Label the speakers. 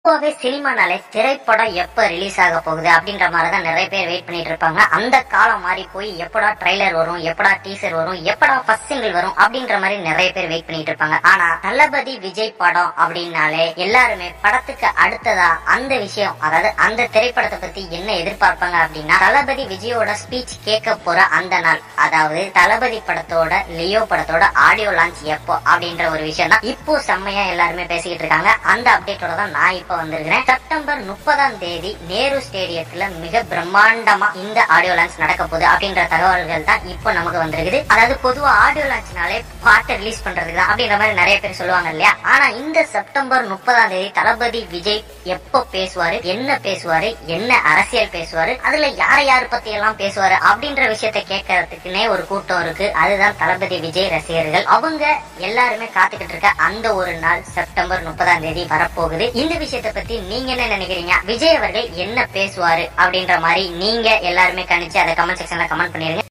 Speaker 1: பொதுவாகவே சினிமானாலே திரைப்படம் எப்ப ரிலீஸ் ஆக போகுது அப்படின்ற மாதிரி தான் நிறைய பேர் வெயிட் பண்ணிட்டு இருப்பாங்க அந்த காலம் மாறி போய் எப்படா ட்ரைலர் வரும் எப்படா டீசர் வரும் எப்படா ஃபர்ஸ்ட் சிங்கிள் வரும் அப்படின்ற மாதிரி நிறைய பேர் வெயிட் பண்ணிட்டு இருப்பாங்க ஆனா தளபதி விஜய் படம் அப்படின்னாலே எல்லாருமே படத்துக்கு அடுத்ததா அந்த விஷயம் அதாவது அந்த திரைப்படத்தை பத்தி என்ன எதிர்பார்ப்பாங்க அப்படின்னா தளபதி விஜயோட ஸ்பீச் கேட்க போற அந்த நாள் அதாவது தளபதி படத்தோட லியோ படத்தோட ஆடியோ லான்ச் எப்போ அப்படின்ற ஒரு விஷயம் தான் இப்போ செம்மையா எல்லாருமே பேசிக்கிட்டு இருக்காங்க அந்த அப்டேட்டோட தான் நான் இப்போ வந்திருக்கிறேன் செப்டம்பர் முப்பதாம் தேதி நேரு ஸ்டேடியத்துல மிக பிரம்மாண்டமா இந்த ஆடியோ லான்ச் நடக்க போகுது அப்படின்ற தகவல்கள் தான் இப்போ நமக்கு வந்திருக்குது அதாவது பொதுவா ஆடியோ லான்ச்னாலே பாட்டை ரிலீஸ் பண்றதுக்கு தான் அப்படின்ற மாதிரி நிறைய பேர் சொல்லுவாங்க இல்லையா ஆனா இந்த செப்டம்பர் முப்பதாம் தேதி தளபதி விஜய் எப்போ பேசுவாரு என்ன பேசுவாரு என்ன அரசியல் பேசுவாரு அதுல யார யார் பத்தி எல்லாம் பேசுவாரு அப்படின்ற விஷயத்தை கேட்கறதுக்குன்னே ஒரு கூட்டம் இருக்கு அதுதான் தளபதி விஜய் ரசிகர்கள் அவங்க எல்லாருமே காத்துக்கிட்டு இருக்க அந்த ஒரு நாள் செப்டம்பர் முப்பதாம் தேதி வரப்போகுது இந்த விஷயத்தை பத்தி நீங்க என்ன நினைக்கிறீங்க விஜய் அவர்கள் என்ன பேசுவாரு அப்படின்ற மாதிரி நீங்க எல்லாருமே கணிச்சு அதை கமெண்ட் செக்ஷன்ல கமெண்ட் பண்ணிருங்க